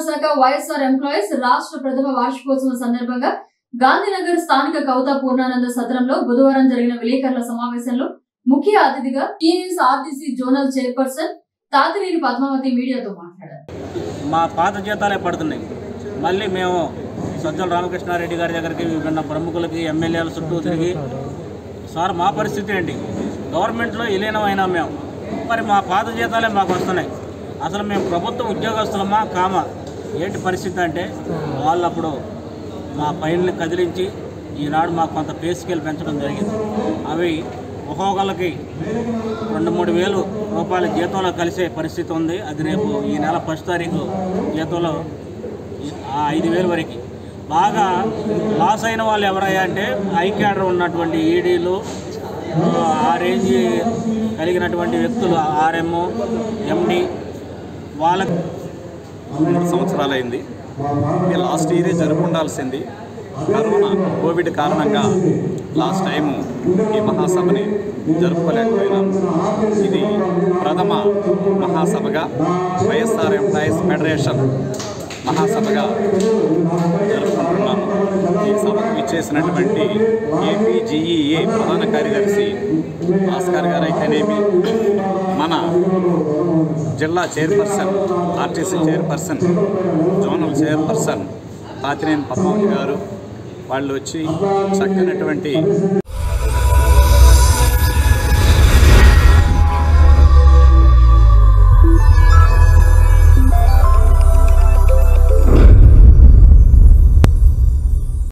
శాఖ వైఎస్ఆర్ ఎంప్లాయీస్ రాష్ట్ర ప్రథమ వార్షికోత్సవం సందర్భంగా గాంధీనగర్ స్థానిక కవిత పూర్ణానంద సత్రంలో బుధవారం జరిగిన విలేకరుల సమావేశంలో ముఖ్య అతిథిగా TS RTC zonal chairperson Tatineni Padmavathi మీడియాతో మాట్లాడారు మా పాత జీతాలే పడుతున్నాయి మళ్ళీ మేము సజ్జల రామకృష్ణారెడ్డి గారి దగ్గరికి విభిన్న ప్రముఖులకి ఎమ్మెల్యేల చుట్టూ తిరిగి సార్ మా పరిస్థితి ఏంటి గవర్నమెంట్లో విలీనం అయినా మేము మరి మా పాత జీతాలే మాకు వస్తున్నాయి అసలు మేము ప్రభుత్వ ఉద్యోగస్తులమా కామా ఏంటి పరిస్థితి అంటే వాళ్ళు అప్పుడు మా పైన కదిలించి ఈనాడు మాకు కొంత పే స్కేల్ పెంచడం జరిగింది అవి ఒక్కొక్కరికి రెండు మూడు వేలు రూపాయల జీతంలో కలిసే పరిస్థితి ఉంది అది రేపు ఈ నెల ఫస్ట్ తారీఖు జీతంలో ఈ- ఆ ఐదు వేలు వరకు బాగా లాస్ అయిన వాళ్ళు ఎవరయ్యా అంటే హై క్యాడర్ ఉన్నటువంటి ఈడీలు ఆ రేంజ్ కలిగినటువంటి వ్యక్తులు ఆర్ఎం ఎండి వాళ్ళకి మూడు సంవత్సరాలైంది ఇది లాస్ట్ ఇయరే జరుపుండాల్సింది కరోనా కోవిడ్ కారణంగా లాస్ట్ టైము ఈ మహాసభని జరుపుకోలేకపోయినాం ఇది ప్రథమ మహాసభగా వైఎస్ఆర్ ఎంప్లాయీస్ ఫెడరేషన్ మహాసభగా జరుపుకుంటున్నాము ఈ సభకు ఇచ్చేసినటువంటి ఏపీజీఈఏ ప్రధాన కార్యదర్శి భాస్కర్ గారు అయితేనేమి మన జిల్లా chairperson RTC chairperson zonal chairperson Tatineni Padmavathi గారు వాళ్ళు వచ్చి చక్కనటువంటి